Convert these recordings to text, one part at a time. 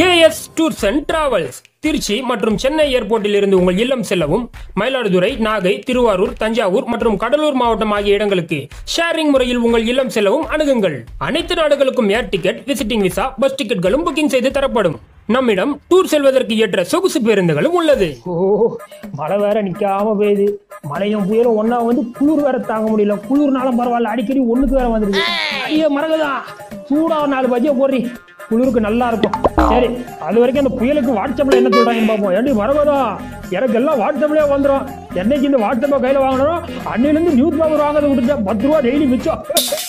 KS tours and travels Tiruchi மற்றும் சென்னை ஏர்போர்ட்டில் இருந்து உங்கள் இல்லம் செல்லவும் மயிலாடுதுறை நாகை திருவாரூர் தஞ்சாவூர் மற்றும் கடலூர் மாவட்டம் ஆகிய இடங்களுக்கு ஷேரிங் முறையில் உங்கள் இல்லம் செல்லவும் அணுகுங்கள் அனைத்து நாடுகளுக்கும் air ticket visiting visa bus டிக்கெட்களும் புக்கிங் செய்து தரப்படும் நம்மிடம் டூர் செல்வதற்கு ஏற்ற சொகுசு பேருந்துகளும் உள்ளது ஓ மழை வேற நிக்காம பெய்யுது மழையும் புயலும் ஒண்ணா வந்து குளிர் வேற தாங்க முடியல குளிர்னாலும் பரவாயில்ல அடிக்கடி ஒண்ணுக்கு வேற வந்துருது ஐயோ மறகுதா சூடா ஒரு நாலு பஜ்ஜியை போடுறி குளிருக்கு நல்லா இருக்கும் சரி அது வரைக்கும் அந்த புயலுக்கு வாட்ஸ்அப்ல என்ன சொல்றாங்கன்னு பார்ப்போம் ஏண்டி மறகுதா எனக்கு எல்லாம் வாட்ஸ்அப்லயே வந்துடும் என்னைக்கு இந்த வாட்ஸ்அப்பை கையில வாங்கணும் அன்னையில இருந்து நியூஸ் பேப்பர் வாங்குறத விட்டுட்டேன் பத்து ரூபா டெய்லி மிச்சம்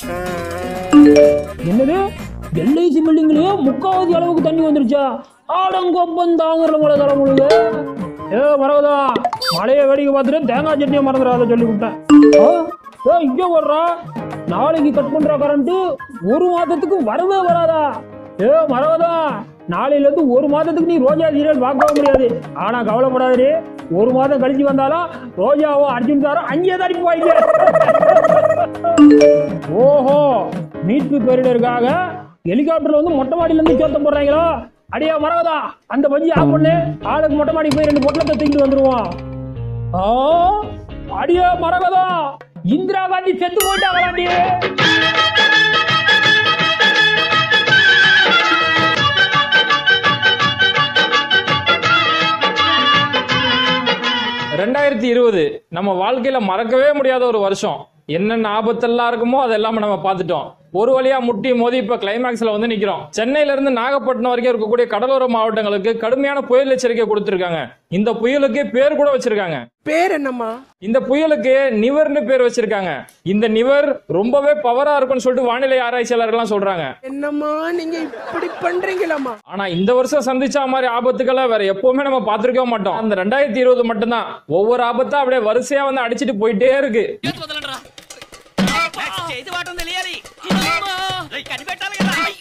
என்னது எல்ஐசி பில்டிங்லயே முக்காவாதி அளவுக்கு தண்ணி வந்துருச்சா ஆடங்கொப்பம் தாங்குற மழை தர முழுங்க ஏ மறவதா மழையை வேடிக்கை பார்த்துட்டு தேங்காய் சட்னியை மறந்துடாத சொல்லி விட்டேன் ஆ, ஏ இங்க வர்றா நாளைக்கு கட் பண்ற கரண்ட் ஒரு மாதத்துக்கு வரவே வராதா ஏ மறவதா நாளையில இருந்து ஒரு மாதத்துக்கு நீ ரோஜா சீரியல் பார்க்கவே முடியாது ஆனா கவலைப்படாதே ஒரு மாதம் கழிச்சு வந்தாலும் ரோஜாவோ அர்ஜுன் சாரோ அங்கேயே தான் போயிங்க ஓஹோ மீட்பு பேரிடருக்காக ஹெலிகாப்டர்ல வந்து மொட்டை மாடியில இருந்து சோத்த போடுறாங்களோ அடியா மரகதா அந்த பஜ்ஜி ஆஃப் பண்ணு ஆளுக்கு மொட்டை மாடி போய் ரெண்டு பொட்டலத்தை தூக்கிட்டு வந்துருவோம் ஆ அடியா மரகதா இந்திரா காந்தி செத்து போயிட்டாங்களாண்டி ரெண்டாயிரத்தி இருபது நம்ம வாழ்க்கையில மறக்கவே முடியாத ஒரு வருஷம் என்னென்ன ஆபத்தெல்லாம் இருக்குமோ அதெல்லாம் நம்ம பார்த்துட்டோம் ஒரு வழியா முட்டி மோதி இப்ப கிளைமேக்ஸ்ல வந்து நிக்கிறோம் சென்னையில இருந்து நாகப்பட்டினம் வரைக்கும் இருக்கக்கூடிய கடலோர மாவட்டங்களுக்கு கடுமையான புயல் எச்சரிக்கை கொடுத்திருக்காங்க இந்த புயலுக்கு பேர் கூட வச்சிருக்காங்க பேர் என்னம்மா இந்த புயலுக்கு நிவர்னு பேர் வச்சிருக்காங்க இந்த நிவர் ரொம்பவே பவரா இருக்கும்னு சொல்லிட்டு வானிலை ஆராய்ச்சியாளர்கள்லாம் சொல்றாங்க என்னம்மா நீங்க இப்படி பண்றீங்களாம்மா ஆனா இந்த வருஷம் சந்திச்ச மாதிரி ஆபத்துக்களை வேற எப்பவுமே நம்ம பார்த்திருக்கவே மாட்டோம் அந்த ரெண்டாயிரத்தி இருபது மட்டும்தான் ஒவ்வொரு ஆபத்தா அப்படியே வரிசையா வந்து அடிச்சிட்டு போயிட்டே இருக்கு ചെയ്ത് പാട്ടം തെളിയാലേ കടിപെട്ടാൽ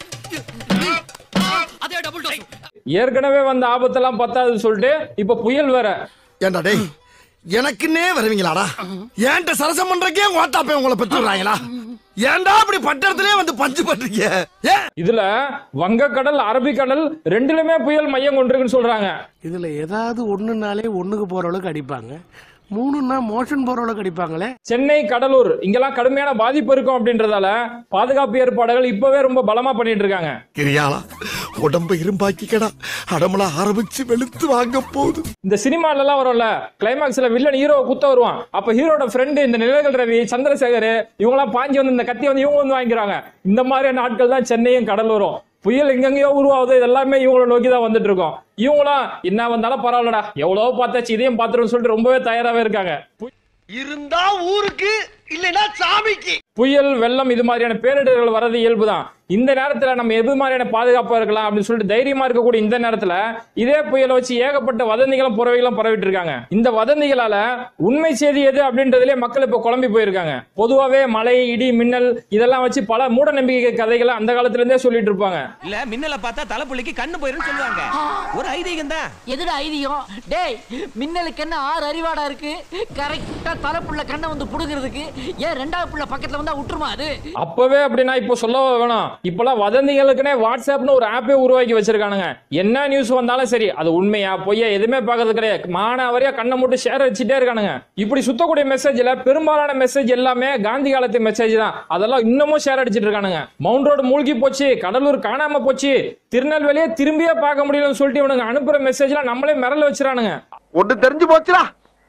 അതെ ഡബിൾ ഡോസ് ஏற்கனவே வந்த ஆபத்தெல்லாம் பத்தாதுன்னு சொல்லிட்டு இப்ப புயல் வேற ஏண்டா டேய் எனக்குன்னே வருவீங்களாடா ஏன்ட்ட சரசம் பண்றக்கே ஓட்டாப்பே உங்களை பெற்றுறாங்களா ஏன்டா அப்படி பட்டத்திலே வந்து பஞ்சு பண்றீங்க ஏன் இதுல வங்கக்கடல் அரபிக்கடல் ரெண்டுலயுமே புயல் மையம் கொண்டிருக்குன்னு சொல்றாங்க இதுல ஏதாவது ஒண்ணுனாலே ஒண்ணுக்கு போற அளவுக்கு அடிப்பாங்க மூணுன்னா மோஷன் போற அளவுக்கு அடிப்பாங்களே சென்னை கடலூர் இங்கெல்லாம் கடுமையான பாதிப்பு இருக்கும் அப்படின்றதால பாதுகாப்பு ஏற்பாடுகள் இப்பவே ரொம்ப பலமா பண்ணிட்டு இருக்காங்க கிரியாளா உடம்ப இரும்பாக்கிக்கடா அடமலா ஆரம்பிச்சு வெளுத்து வாங்க போகுது இந்த சினிமால எல்லாம் வரும்ல கிளைமாக்ஸ்ல வில்லன் ஹீரோ குத்த வருவான் அப்ப ஹீரோட ஃப்ரெண்டு இந்த நிலகல் ரவி சந்திரசேகர் இவங்க எல்லாம் பாஞ்சு வந்து இந்த கத்தி வந்து இவங்க வந்து வாங்கிக்கிறாங்க இந்த மாதிரியான ஆட்கள் தான் சென்னையும் கடலூரும் புயல் எங்கெங்கயோ உருவாகுது இது எல்லாமே இவங்கள நோக்கி தான் வந்துட்டு இருக்கோம் இவங்களாம் என்ன வந்தாலும் பரவாயில்லடா எவ்வளவோ பார்த்தாச்சு இதையும் பார்த்துருன்னு சொல்லிட்டு ரொம்பவே தயாராவே இருக்காங்க பு- இருந்தா ஊருக்கு இல்லைன்னா சாமிக்கு புயல் வெள்ளம் இது மாதிரியான பேரிடர்கள் வர்றது இயல்புதான் இந்த நேரத்துல நம்ம எது மாதிரியான பாதுகாப்பா இருக்கலாம் அப்படின்னு சொல்லிட்டு தைரியமா இருக்கக்கூடிய இந்த நேரத்துல இதே புயலை வச்சு ஏகப்பட்ட வதந்திகளும் புறவைகளும் பரவிட்டு இருக்காங்க இந்த வதந்திகளால உண்மை செய்தி எது அப்படின்றதுலயே மக்கள் இப்ப குழம்பி போயிருக்காங்க பொதுவாவே மழை இடி மின்னல் இதெல்லாம் வச்சு பல மூட நம்பிக்கை கதைகளை அந்த காலத்துல இருந்தே சொல்லிட்டு இருப்பாங்க இல்ல மின்னல பார்த்தா தலைப்புள்ளிக்கு கண்ணு போயிருன்னு சொல்லுவாங்க ஒரு ஐதீகம் தான் எதுடா ஐதியம் டேய் மின்னலுக்கு என்ன ஆறு அறிவாடா இருக்கு கரெக்டா தலைப்புள்ள கண்ணை வந்து புடுங்கிறதுக்கு ஏன் ரெண்டாவது புள்ள பக்கத்துல வந்தா விட்டுருமா அது அப்பவே அப்படின்னா இப்போ சொல்ல வேணாம் இப்பெல்லாம் வதந்திகளுக்குனே வாட்ஸ்அப்னு ஒரு ஆப்பே உருவாக்கி வச்சிருக்கானுங்க என்ன நியூஸ் வந்தாலும் சரி அது உண்மையா பொய்யா எதுவுமே பார்க்கறது கிடையாது மானாவரியா கண்ணை மட்டும் ஷேர் வச்சுட்டே இருக்கானுங்க இப்படி சுத்தக்கூடிய மெசேஜ்ல பெரும்பாலான மெசேஜ் எல்லாமே காந்தி காலத்து மெசேஜ் தான் அதெல்லாம் இன்னமும் ஷேர் அடிச்சிட்டு இருக்கானுங்க மவுண்ட் ரோடு மூழ்கி போச்சு கடலூர் காணாம போச்சு திருநெல்வேலியே திரும்பியே பார்க்க முடியலன்னு சொல்லிட்டு இவனுங்க அனுப்புற மெசேஜ்லாம் நம்மளே மிரள வச்சிரானுங்க ஒண்ணு தெரிஞ்சு போச்சுடா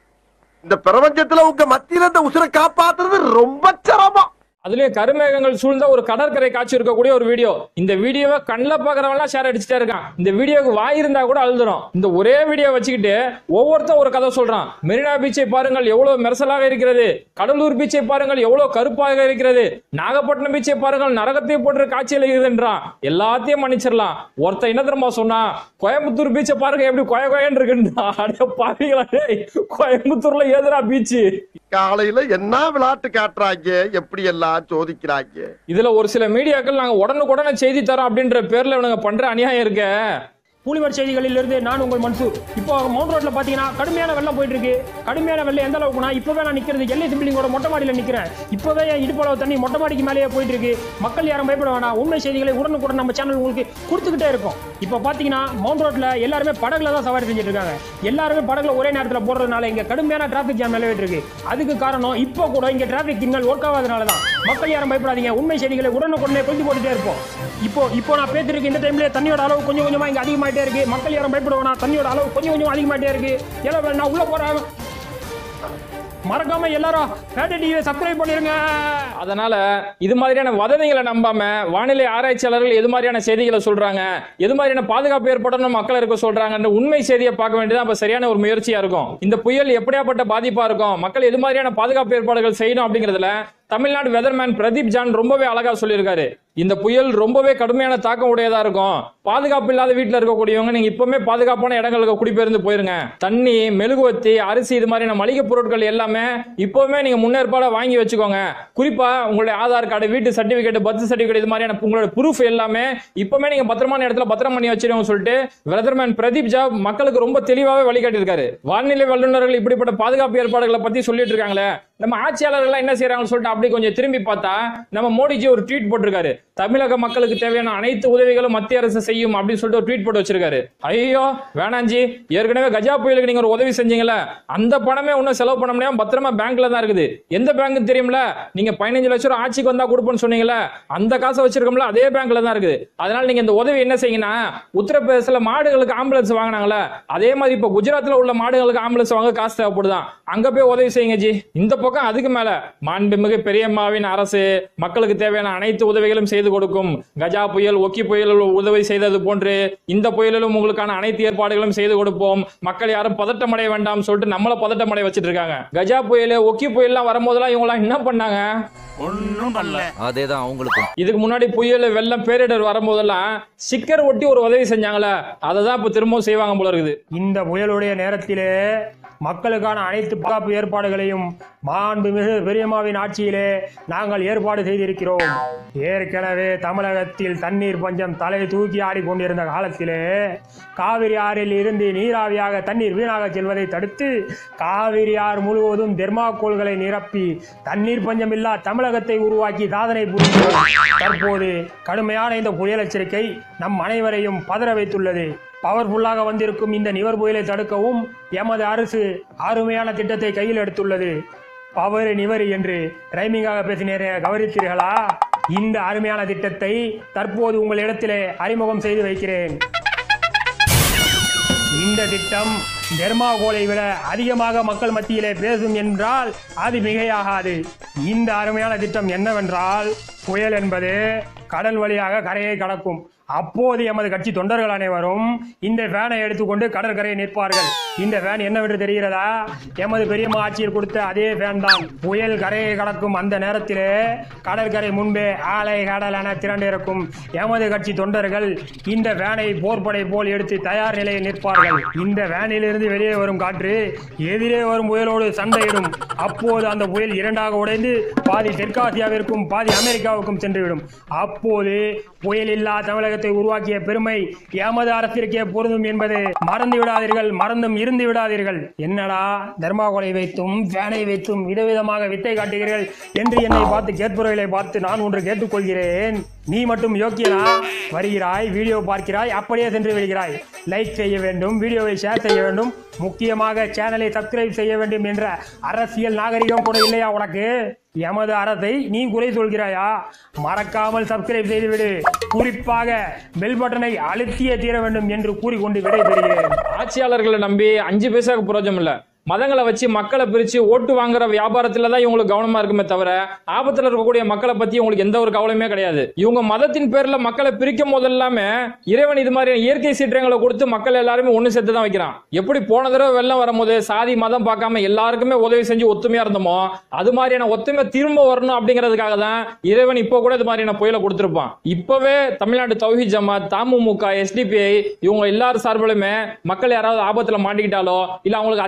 இந்த பிரபஞ்சத்துல உங்க மத்தியில இந்த உசுரை காப்பாத்துறது ரொம்ப சிரமம் அதுலயும் கருமேகங்கள் சூழ்ந்த ஒரு கடற்கரை காட்சி இருக்கக்கூடிய ஒரு வீடியோ இந்த வீடியோவை கண்ணில் பாக்குறவன்லாம் ஷேர் அடிச்சுட்டே இருக்கான் இந்த வீடியோக்கு வாய் இருந்தா கூட அழுதுரும் இந்த ஒரே வீடியோ வச்சுக்கிட்டு ஒவ்வொருத்தன் ஒரு கதை சொல்றான் மெரினா பீச்சை பாருங்கள் எவ்வளவு மெரசலாக இருக்கிறது கடலூர் பீச்சை பாருங்கள் எவ்வளவு கருப்பாக இருக்கிறது நாகப்பட்டினம் பீச்சை பாருங்கள் நரகத்தை போன்ற காட்சி அளிக்கிறதுன்றான் எல்லாத்தையும் மன்னிச்சிடலாம் ஒருத்தன் என்ன தெரியுமா சொன்னா கோயம்புத்தூர் பீச்சை பாருங்க எப்படி கொய கொயன்னு இருக்குன்றா அடே பாவீங்களா டேய் கோயம்புத்தூர்ல ஏதுடா பீச்சு காலையில என்ன விளையாட்டு காட்டுறாங்க எப்படி எல்லாம் சோதிக்கிறாங்க இதுல ஒரு சில மீடியாக்கள் நாங்க உடனுக்குடனே செய்தி தரோம் அப்படின்ற பேர்ல இவனுங்க பண்ற அநியாயம் இருக்க புலிவர் செய்திகளிலிருந்து நான் உங்கள் மன்சு இப்போ மவுண்ட் ரோட்ல பாத்தீங்கன்னா கடுமையான வெள்ளம் போயிட்டு இருக்கு கடுமையான வெள்ளம் எந்த அளவுக்குனா இப்பவே நான் நிக்கிறது எல்ஐசி பில்டிங்கோட மொட்டை மாடியில நிக்கிறேன் இப்பவே என் இடுப்பளவு தண்ணி மொட்டை மாடிக்கு மேலேயே போயிட்டு இருக்கு மக்கள் யாரும் பயப்பட வேணாம் உண்மை செய்திகளை உடனுக்குடன் நம்ம சேனல் உங்களுக்கு கொடுத்துக்கிட்டே இருக்கும் இப்போ பாத்தீங்கன்னா மவுண்ட் ரோட்ல எல்லாருமே படகுல தான் சவாரி செஞ்சுட்டு இருக்காங்க எல்லாருமே படகுல ஒரே நேரத்தில் போடுறதுனால இங்க கடுமையான டிராபிக் ஜாம் நிலவிட்டு இருக்கு அதுக்கு காரணம் இப்போ கூட இங்க டிராபிக் சிக்னல் ஒர்க் ஆகாதனால தான் மக்கள் யாரும் பயப்படாதீங்க உண்மை செய்திகளை உடனுக்குடனே கொண்டு போட்டுட்டே இருப்போம் இப்போ இப்போ நான் பேசிட்டு இந்த டைம்ல தண்ணியோட அளவு கொஞ்சம் கொஞ்சமா இங்க அதிகமாயிட்டே இருக்கு மக்கள் யாரும் பயப்பட வேணாம் தண்ணியோட அளவு கொஞ்சம் கொஞ்சம் அதிகமாயிட்டே இருக்கு ஏன்னா நான் உள்ள போறேன் மறக்காம எல்லாரும் பேட்டை டிவியை சப்ஸ்கிரைப் பண்ணிருங்க அதனால இது மாதிரியான வதந்திகளை நம்பாம வானிலை ஆராய்ச்சியாளர்கள் எது மாதிரியான செய்திகளை சொல்றாங்க எது மாதிரியான பாதுகாப்பு ஏற்படணும் மக்கள் இருக்க சொல்றாங்கன்ற உண்மை செய்தியை பார்க்க வேண்டியது அப்ப சரியான ஒரு முயற்சியா இருக்கும் இந்த புயல் எப்படியாப்பட்ட பாதிப்பா இருக்கும் மக்கள் எது மாதிரியான பாதுகாப்பு ஏற்பாடுகள் செய்யணும் அப்படிங்கிறதுல தமிழ்நாடு வெதர்மேன் பிரதீப் ஜான் ரொம்பவே அழகா சொல்லியிருக்காரு இந்த புயல் ரொம்பவே கடுமையான தாக்கம் உடையதா இருக்கும் பாதுகாப்பு இல்லாத வீட்டில் இருக்கக்கூடியவங்க நீங்க இப்பவுமே பாதுகாப்பான இடங்களுக்கு குடிபெயர்ந்து போயிருங்க தண்ணி மெழுகுவத்தி அரிசி இது மாதிரியான மளிகை பொருட்கள் எல்லாமே இப்பவுமே நீங்க முன்னேற்பாட வாங்கி வச்சுக்கோங்க குறிப்பா உங்களுடைய ஆதார் கார்டு வீட்டு சர்டிபிகேட் பர்த் சர்டிபிகேட் இது மாதிரியான உங்களோட ப்ரூஃப் எல்லாமே இப்பவுமே நீங்க பத்திரமான இடத்துல பத்திரம் பண்ணி வச்சிருக்கோம் சொல்லிட்டு வெதர்மேன் பிரதீப் ஜா மக்களுக்கு ரொம்ப தெளிவாகவே வழிகாட்டியிருக்காரு வானிலை வல்லுநர்கள் இப்படிப்பட்ட பாதுகாப்பு ஏற்பாடுகளை பத்தி சொல்லிட்டு இருக்காங்களே நம்ம ஆட்சியாளர்கள் என்ன செய்யறாங்கன்னு சொல்லிட்டு அப்படி கொஞ்சம் திரும்பி பார்த்தா நம்ம மோடிஜி ஒரு ட்வீட் போட்டிருக்காரு தமிழக மக்களுக்கு தேவையான அனைத்து உதவிகளும் மத்திய அரசு செய்யும் அப்படின்னு சொல்லிட்டு ஒரு ட்வீட் போட்டு வச்சிருக்காரு ஐயோ வேணாஞ்சி ஏற்கனவே கஜா புயலுக்கு நீங்க ஒரு உதவி செஞ்சீங்கல்ல அந்த பணமே ஒன்றும் செலவு பண்ண முடியாம பத்திரமா பேங்க்ல தான் இருக்குது எந்த பேங்க் தெரியும்ல நீங்க பதினஞ்சு லட்சம் ரூபா ஆட்சிக்கு வந்தா கொடுப்போம்னு சொன்னீங்கல்ல அந்த காசை வச்சிருக்கோம்ல அதே பேங்க்ல தான் இருக்குது அதனால நீங்க இந்த உதவி என்ன செய்யுங்கன்னா உத்தரப்பிரதேசல மாடுகளுக்கு ஆம்புலன்ஸ் வாங்கினாங்களே அதே மாதிரி இப்போ குஜராத்ல உள்ள மாடுகளுக்கு ஆம்புலன்ஸ் வாங்க காசு தேவைப்படுதான் அங்க போய் உதவி செய்யுங்க ஜி இந்த பக்கம் அதுக்கு மேல மாண்புமிகு பெரியம்மாவின் அரசு மக்களுக்கு தேவையான அனைத்து உதவிகளும் செய்து கொடுக்கும் கஜா புயல் ஒக்கி புயல் உதவி செய்தது போன்று இந்த புயலிலும் உங்களுக்கான அனைத்து ஏற்பாடுகளும் செய்து கொடுப்போம் மக்கள் யாரும் பதட்டமடைய வேண்டாம் சொல்லிட்டு நம்மள பதட்டமடைய வச்சிட்டு இருக்காங்க கஜா புயல் ஒக்கி புயல்லாம் வரும்போதெல்லாம் இவங்களாம் என்ன பண்ணாங்க ஒன்னும் பண்ணல அதேதான் அவங்களுக்கும் இதுக்கு முன்னாடி புயல் வெள்ளம் பேரிடர் வரும்போதெல்லாம் ஸ்டிக்கர் ஒட்டி ஒரு உதவி செஞ்சாங்களே அதை தான் இப்போ திரும்பவும் செய்வாங்க போல இருக்குது இந்த புயலுடைய நேரத்திலே மக்களுக்கான அனைத்து பாதுகாப்பு ஏற்பாடுகளையும் மாண்புமிகு பெரியம்மாவின் ஆட்சியிலே நாங்கள் ஏற்பாடு செய்திருக்கிறோம் ஏற்கனவே தமிழகத்தில் தண்ணீர் பஞ்சம் தலை தூக்கி ஆடிக்கொண்டிருந்த காலத்திலே காவிரி ஆறில் இருந்து நீராவியாக தண்ணீர் வீணாக செல்வதை தடுத்து காவிரி ஆறு முழுவதும் தெர்மாக்கோல்களை நிரப்பி தண்ணீர் பஞ்சமில்லா தமிழகத்தை உருவாக்கி சாதனை புரிந்தோம் தற்போது கடுமையான இந்த புயல் எச்சரிக்கை நம் அனைவரையும் பதற வைத்துள்ளது பவர்ஃபுல்லாக வந்திருக்கும் இந்த நிவர் புயலை தடுக்கவும் எமது அரசு அருமையான திட்டத்தை கையில் எடுத்துள்ளது பவர் நிவர் என்று ரைமிங்காக பேசினேரே கவனித்தீர்களா இந்த அருமையான திட்டத்தை தற்போது உங்களிடத்திலே அறிமுகம் செய்து வைக்கிறேன் இந்த திட்டம் தெர்மாகோலை விட அதிகமாக மக்கள் மத்தியிலே பேசும் என்றால் அது மிகையாகாது இந்த அருமையான திட்டம் என்னவென்றால் புயல் என்பது கடல் வழியாக கரையை கடக்கும் அப்போது எமது கட்சி தொண்டர்கள் அனைவரும் இந்த வேனை எடுத்துக்கொண்டு கடற்கரையை நிற்பார்கள் இந்த வேன் என்னவென்று தெரிகிறதா எமது பெரியம்மா ஆட்சியில் கொடுத்த அதே வேன் தான் புயல் கரையை கடக்கும் அந்த நேரத்திலே கடற்கரை முன்பே ஆலை கடல் என திரண்டிருக்கும் எமது கட்சி தொண்டர்கள் இந்த வேனை போர்ப்படை போல் எடுத்து தயார் நிலையில் நிற்பார்கள் இந்த வேனிலிருந்து வெளியே வரும் காற்று எதிரே வரும் புயலோடு சண்டையிடும் அப்போது அந்த புயல் இரண்டாக உடைந்து பாதி தெற்காசியாவிற்கும் பாதி அமெரிக்காவுக்கும் சென்றுவிடும் அப்போது புயல் இல்லா தமிழகத்தை உருவாக்கிய பெருமை எமது அரசிற்கே பொருந்தும் என்பது மறந்து விடாதீர்கள் மறந்தும் இருந்து விடாதீர்கள் என்னடா தர்மாகோலை வைத்தும் ஃபேனை வைத்தும் விதவிதமாக வித்தை காட்டுகிறீர்கள் என்று என்னை பார்த்து கேட்பவர்களை பார்த்து நான் ஒன்று கேட்டுக்கொள்கிறேன் நீ மட்டும் யோக்கியனா வருகிறாய் வீடியோ பார்க்கிறாய் அப்படியே சென்று விடுகிறாய் லைக் செய்ய வேண்டும் வீடியோவை ஷேர் செய்ய வேண்டும் முக்கியமாக சேனலை சப்ஸ்கிரைப் செய்ய வேண்டும் என்ற அரசியல் நாகரிகம் கூட இல்லையா உனக்கு எமது அரசை நீ குறை சொல்கிறாயா மறக்காமல் சப்ஸ்கிரைப் செய்துவிடு குறிப்பாக பெல் பட்டனை அழுத்தியே தீர வேண்டும் என்று கூறிக்கொண்டு விடை பெறுகிறேன் ஆட்சியாளர்களை நம்பி அஞ்சு பைசாக்கு பிரயோஜனம் இல்ல மதங்களை வச்சு மக்களை பிரிச்சு ஓட்டு வாங்குற வியாபாரத்துல தான் இவங்களுக்கு கவனமா இருக்குமே தவிர ஆபத்துல இருக்கக்கூடிய மக்களை பத்தி இவங்களுக்கு எந்த ஒரு கவலையுமே கிடையாது இவங்க மதத்தின் பேர்ல மக்களை பிரிக்கும் போதெல்லாமே இறைவன் இது மாதிரி இயற்கை சீற்றங்களை கொடுத்து மக்கள் எல்லாருமே ஒண்ணு சேர்த்து தான் வைக்கிறான் எப்படி போன தடவை வெள்ளம் வரும்போது சாதி மதம் பார்க்காம எல்லாருக்குமே உதவி செஞ்சு ஒத்துமையா இருந்தோமோ அது மாதிரியான ஒத்துமை திரும்ப வரணும் அப்படிங்கிறதுக்காக தான் இறைவன் இப்போ கூட இது மாதிரியான புயலை கொடுத்திருப்பான் இப்பவே தமிழ்நாடு தௌஹி ஜமாத் தமுமுக எஸ்டிபிஐ இவங்க எல்லாரும் சார்பிலுமே மக்கள் யாராவது ஆபத்துல மாட்டிக்கிட்டாலோ இல்ல அவங்களுக்கு அத்தியாவசிய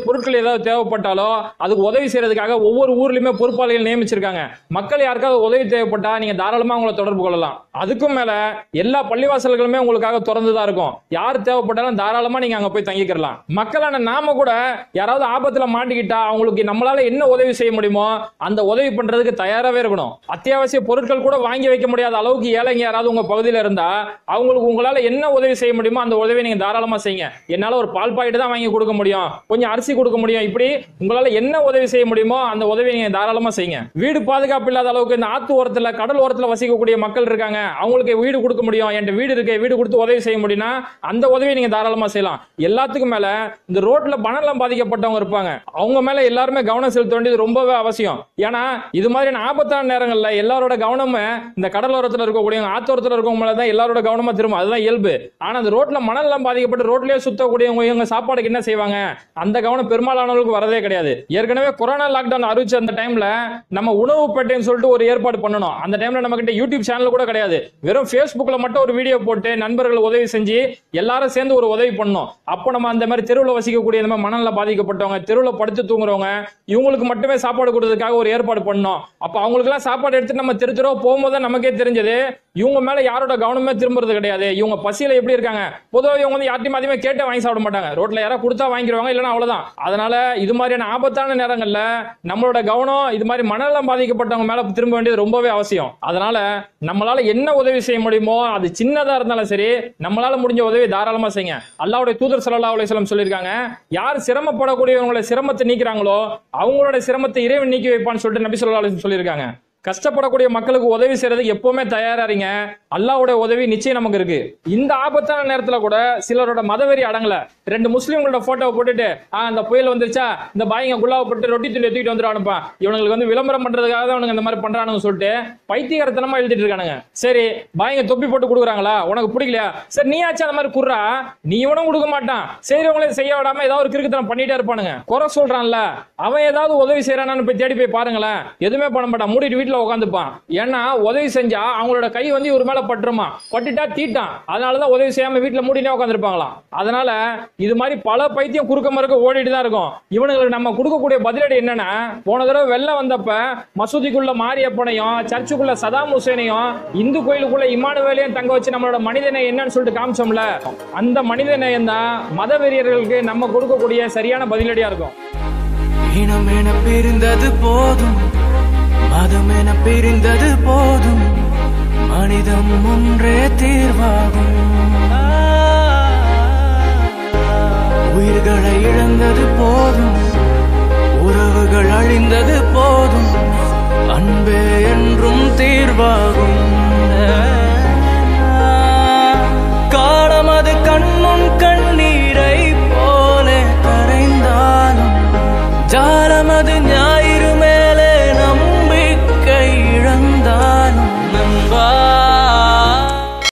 பொருட்கள் ஏதாவது தேவைப்பட்டாலோ அதுக்கு உதவி செய்யறதுக்காக ஒவ்வொரு ஊர்லயுமே பொறுப்பாளிகள் நியமிச்சிருக்காங்க மக்கள் யாருக்காவது உதவி தேவைப்பட்டா நீங்க தாராளமா உங்களை தொடர்பு கொள்ளலாம் அதுக்கும் மேல எல்லா பள்ளிவாசல்களுமே உங்களுக்காக திறந்து தான் இருக்கும் யார் தேவைப்பட்டாலும் தாராளமா நீங்க அங்க போய் தங்கிக்கிறலாம் மக்களான நாம கூட யாராவது ஆபத்துல மாட்டிக்கிட்டா அவங்களுக்கு நம்மளால என்ன உதவி செய்ய முடியுமோ அந்த உதவி பண்றதுக்கு தயாராவே இருக்கணும் அத்தியாவசிய பொருட்கள் கூட வாங்கி வைக்க முடியாத அளவுக்கு ஏழைங்க யாராவது உங்க பகுதியில இருந்தா அவங்களுக்கு உங்களால என்ன உதவி செய்ய முடியுமோ அந்த உதவியை நீங்க தாராளமா செய்யுங்க என்னால ஒரு பால் பாக்கெட் தான் வாங்கி கொடுக்க முடியும் கொஞ்சம் அரிசி கொடுக்க முடியும் இப்படி உங்களால என்ன உதவி செய்ய முடியுமோ அந்த உதவியை நீங்க தாராளமா செய்யுங்க வீடு பாதுகாப்பு இல்லாத அளவுக்கு இந்த ஆத்து ஓரத்துல கடல் ஓரத்துல வசிக்கக்கூடிய மக்கள் இருக்காங்க அவங்களுக்கு வீடு கொடுக்க முடியும் என்கிட்ட வீடு இருக்கு வீடு கொடுத்து உதவி செய்ய முடியும்னா அந்த உதவியை நீங்க தாராளமா செய்யலாம் எல்லாத்துக்கும் மேல இந்த ரோட்ல பணம் பாதிக்கப்பட்டவங்க இருப்பாங்க அவங்க மேல எல்லாருமே கவனம் செலுத்த வேண்டியது ரொம்பவே அவசியம் ஏன்னா இது மாதிரியான ஆபத்தான நேரங்கள்ல எல்லாரோட கவனமும் இந்த கடலோரத்துல இருக்கக்கூடிய ஆத்தோரத்துல இருக்கவங்க மேல தான் எல்லாரோட கவனமா திரும்ப அதுதான் இயல்பு ஆனா அந்த ரோட்ல மணல் எல்லாம் பாதிக்கப்பட்டு ரோட்லயே சுத்தக்கூடியவங்க இவங்க சாப்பாடுக்கு என்ன செய்வாங்க அந்த கவனம் பெரும்பாலானவர்களுக்கு வரதே கிடையாது ஏற்கனவே கொரோனா லாக்டவுன் அறிவிச்ச அந்த டைம்ல நம்ம உணவு பேட்டைன்னு சொல்லிட்டு ஒரு ஏற்பாடு பண்ணணும் அந்த டைம்ல நம்ம கிட்ட யூடியூப் சேனல் கூட கிடையாது வெறும் Facebookல மட்டும் ஒரு வீடியோ போட்டு நண்பர்கள் உதவி செஞ்சு எல்லாரும் சேர்ந்து ஒரு உதவி பண்ணோம் அப்போ நம்ம அந்த மாதிரி தெருவில் வசிக்கக்கூடிய இந்த மாதிரி மணல்ல பாதிக்கப்பட்டவங்க தெருவில் படுத்து தூங்குறவங்க இவங்களுக்கு மட்டுமே சாப்பாடு கொடுத்ததுக்காக ஒரு ஏற்பாடு பண்ணோம் அப்போ அவங்களுக்குலாம் சாப்பாடு எடுத்து நம்ம தெரு தெருவா போகும்போது தான் நமக்கே தெரிஞ்சது இவங்க மேல யாரோட கவனமே திரும்புறது கிடையாது இவங்க பசியில எப்படி இருக்காங்க பொதுவாக இவங்க வந்து யார்ட்டையும் அதிகமாக கேட்டு வாங்கி சாப்பிட மாட்டாங்க ரோட்ல யாராவது கொடுத்தா வாங்கிடுவாங்க இல்லைன்னா அவ்வளவுதான் அதனால இது மாதிரியான ஆபத்தான நேரங்கள்ல நம்மளோட கவனம் இது மாதிரி மனநலம் பாதிக்கப்பட்டவங்க மேல திரும்ப வேண்டியது ரொம்பவே அவசியம் அதனால நம்மளால என்ன உதவி செய்ய முடியுமோ அது சின்னதா இருந்தாலும் சரி நம்மளால முடிஞ்ச உதவி தாராளமா செய்யுங்க அல்லாவுடைய தூதர் ஸல்லல்லாஹு அலைஹி வஸல்லம் சொல்லியிருக்காங்க யார் சிரமப்படக்கூடியவங்களை சிரமத்தை நீக்கிறாங்களோ அவங்களோட சிரமத்தை இறைவன் நீக்கி வைப்பான்னு சொல்லிட்டு நபி ஸல்லல்லாஹு அலைஹி வஸல்லம் சொல்லியிருக்காங்க கஷ்டப்படக்கூடிய மக்களுக்கு உதவி செய்யறதுக்கு எப்பவுமே தயாரா இருங்க அல்லாஹ்வுடைய உதவி நிச்சயம் நமக்கு இருக்கு இந்த ஆபத்தான நேரத்துல கூட சிலரோட மதவெறி அடங்கல ரெண்டு முஸ்லீம்களோட போட்டோவை போட்டுட்டு ஆ இந்த புயல் வந்துருச்சா இந்த பாய்ங்க குல்லாவை போட்டு ரொட்டி துணி தூக்கிட்டு வந்துடுவானுப்பா இவங்களுக்கு வந்து விளம்பரம் பண்றதுக்காக தான் இவனுங்க இந்த மாதிரி பண்றானுங்க சொல்லிட்டு பைத்தியகாரத்தனமா எழுதிட்டு இருக்கானுங்க சரி பாய்ங்க தொப்பி போட்டு கொடுக்குறாங்களா உனக்கு பிடிக்கலையா சரி நீயாச்சும் அந்த மாதிரி குடுறா நீ இவனும் கொடுக்க மாட்டான் செய்யறவங்களே செய்ய விடாம ஏதாவது ஒரு கிறுக்குத்தனம் பண்ணிட்டே இருப்பானுங்க குறை சொல்றான்ல அவன் ஏதாவது உதவி செய்யறானான்னு போய் தேடி போய் பாருங்களேன் எதுவுமே பண்ண மாட்டான் மூடிட்டு வீட்டுல உட்காந்துப்பான் ஏன்னா உதவி செஞ்சா அவங்களோட கை வந்து இவர் மேல பட்டுருமா பட்டுட்டா தீட்டான் அதனாலதான் உதவி செய்யாம வீட்டுல மூடினே உட்காந்துருப்பாங்களாம் அதனால இது மாதிரி பல பைத்தியம் குறுக்க மறுக்க ஓடிட்டு தான் இருக்கும் இவனுங்களுக்கு நம்ம கொடுக்கக்கூடிய பதிலடி என்னன்னா போன தடவை வெள்ளம் வந்தப்ப மசூதிக்குள்ள மாரியப்பனையும் சர்ச்சுக்குள்ள சதாம் ஹுசேனையும் இந்து கோயிலுக்குள்ள இமானுவேலையும் தங்க வச்சு நம்மளோட மனிதனை என்னன்னு சொல்லிட்டு காமிச்சோம்ல அந்த மனித நேயம் தான் மத வெறியர்களுக்கு நம்ம கொடுக்கக்கூடிய சரியான பதிலடியா இருக்கும் இனம் என பிரிந்தது போதும் மதம் என பிரிந்தது போதும் மனிதம் ஒன்றே தீர்வாகும் உயிர்களை இழந்தது போதும் உறவுகள் அழிந்தது போதும் அன்பே என்றும் தீர்வாகும்